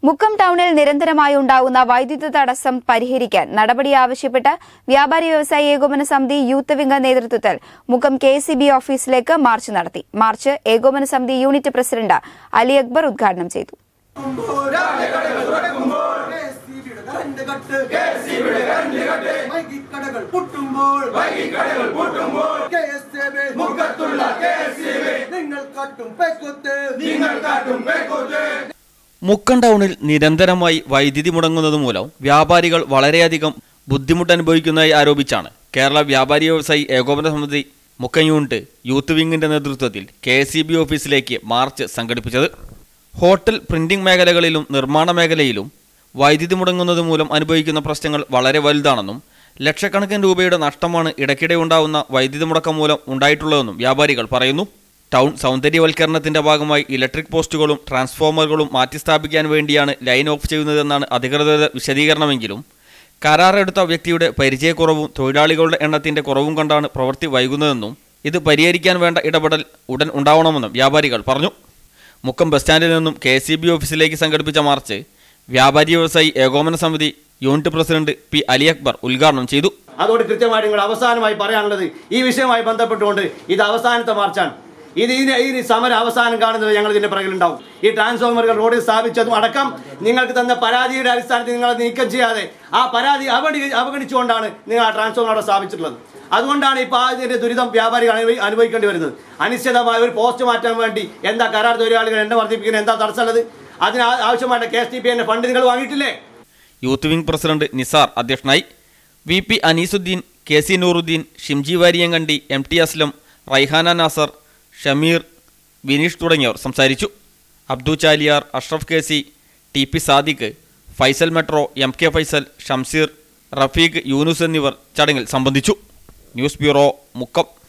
മുക്കം ടൗണിൽ നിരന്തരമായി ഉണ്ടാകുന്ന വൈദ്യുതി തടസ്സം പരിഹരിക്കാൻ നടപടി ആവശ്യപ്പെട്ട് വ്യാപാരി വ്യവസായി ഏകോപന സമിതി യൂത്ത് വിംഗ് നേതൃത്വത്തിൽ മുക്കം കെ ഓഫീസിലേക്ക് മാർച്ച് നടത്തി മാർച്ച് ഏകോപന സമിതി യൂണിറ്റ് പ്രസിഡന്റ് അലി അക്ബർ ഉദ്ഘാടനം ചെയ്തു കടകൾ പൊട്ടുമ്പോൾ മുഖത്തുള്ള നിങ്ങൾ കാട്ടും പേക്കൊത്ത് നിങ്ങൾ കാട്ടും പേക്കൊത്ത് മുക്കം ടൗണിൽ നിരന്തരമായി വൈദ്യുതി മുടങ്ങുന്നത് മൂലം വ്യാപാരികൾ വളരെയധികം ബുദ്ധിമുട്ട് അനുഭവിക്കുന്നതായി ആരോപിച്ചാണ് കേരള വ്യാപാരി വ്യവസായി ഏകോപന സമിതി മുക്കം യൂണിറ്റ് യൂത്ത് വിങ്ങിന്റെ നേതൃത്വത്തിൽ കെ ഓഫീസിലേക്ക് മാർച്ച് സംഘടിപ്പിച്ചത് ഹോട്ടൽ പ്രിന്റിംഗ് മേഖലകളിലും നിർമ്മാണ മേഖലയിലും വൈദ്യുതി മുടങ്ങുന്നത് മൂലം അനുഭവിക്കുന്ന പ്രശ്നങ്ങൾ വളരെ വലുതാണെന്നും ലക്ഷക്കണക്കിന് രൂപയുടെ നഷ്ടമാണ് ഇടയ്ക്കിടെ ഉണ്ടാവുന്ന വൈദ്യുതി മുടക്കം മൂലം ഉണ്ടായിട്ടുള്ളതെന്നും വ്യാപാരികൾ പറയുന്നു ടൗൺ സൗന്ദര്യവൽക്കരണത്തിന്റെ ഭാഗമായി ഇലക്ട്രിക് പോസ്റ്റുകളും ട്രാൻസ്ഫോമറുകളും മാറ്റിസ്ഥാപിക്കാൻ വേണ്ടിയാണ് ലൈൻ ഓഫ് ചെയ്യുന്നതെന്നാണ് അധികൃതരുടെ വിശദീകരണമെങ്കിലും കരാറെടുത്ത വ്യക്തിയുടെ പരിചയക്കുറവും തൊഴിലാളികളുടെ എണ്ണത്തിന്റെ കുറവും കൊണ്ടാണ് പ്രവൃത്തി വൈകുന്നതെന്നും ഇത് പരിഹരിക്കാൻ വേണ്ട ഇടപെടൽ ഉടൻ ഉണ്ടാവണമെന്നും വ്യാപാരികൾ പറഞ്ഞു മുക്കം ബസ് സ്റ്റാൻഡിൽ നിന്നും കെ സി ബി ഓഫീസിലേക്ക് സംഘടിപ്പിച്ച മാർച്ച് വ്യാപാരി വ്യവസായി ഏകോപന സമിതി unit president P Ali Akbar ഉദ്ഘാടനം ചെയ്തു അതോട് കൃത്യമായിട്ട് നിങ്ങൾ അവസാനമായി പറയാനുള്ളത് ഈ വിഷയവുമായി ബന്ധപ്പെട്ടുകൊണ്ട് ഇത് അവസാനത്തെ മാർച്ചാണ് ഇത് ഇതിന് ഈ സമരം അവസാനം കാണുന്നത് ഞങ്ങൾ ഇതിന്റെ പിറകിലുണ്ടാവും ഈ ട്രാൻസ്ഫോമറുകൾ റോഡിൽ സ്ഥാപിച്ചതും അടക്കം നിങ്ങൾക്ക് തന്ന പരാതിയുടെ അടിസ്ഥാനത്തിൽ നിങ്ങൾ അത് നീക്കം ചെയ്യാതെ ആ പരാതി അവഗണി അവഗണിച്ചുകൊണ്ടാണ് നിങ്ങൾ ആ ട്രാൻസ്ഫോമർ അവിടെ സ്ഥാപിച്ചിട്ടുള്ളത് അതുകൊണ്ടാണ് ഇപ്പോൾ ആ ഇതിന്റെ ദുരിതം വ്യാപാരികൾ അനുഭവി അനുഭവിക്കേണ്ടി വരുന്നത് അനിശ്ചിതമായ ഒരു പോസ്റ്റ് മാറ്റാൻ വേണ്ടി എന്താ കരാർ തൊഴിലാളികൾ എണ്ണ വർദ്ധിപ്പിക്കുന്നത് എന്താ തടസ്സമുള്ളത് അതിന് ആ- ആവശ്യമായിട്ട് കെ എസ് ടി പി എന്റെ ഫണ്ട് നിങ്ങൾ വാങ്ങിയിട്ടില്ലേ യൂത്ത് വിംഗ് പ്രസിഡന്റ് നിസാർ അധ്യക്ഷനായി V P Aneesuddin K C Nooruddin Shimji Variyankandi M T Aslam Raihana Nasar Shameer Vineesh തുടങ്ങിയവർ സംസാരിച്ചു Abdu Chaliyar Ashraf K C T P Sadiq Faisal metro M K Faisal Shamseer Rafeeq Yunus എന്നിവർ ചടങ്ങിൽ സംബന്ധിച്ചു ന്യൂസ് ബ്യൂറോ മുക്കം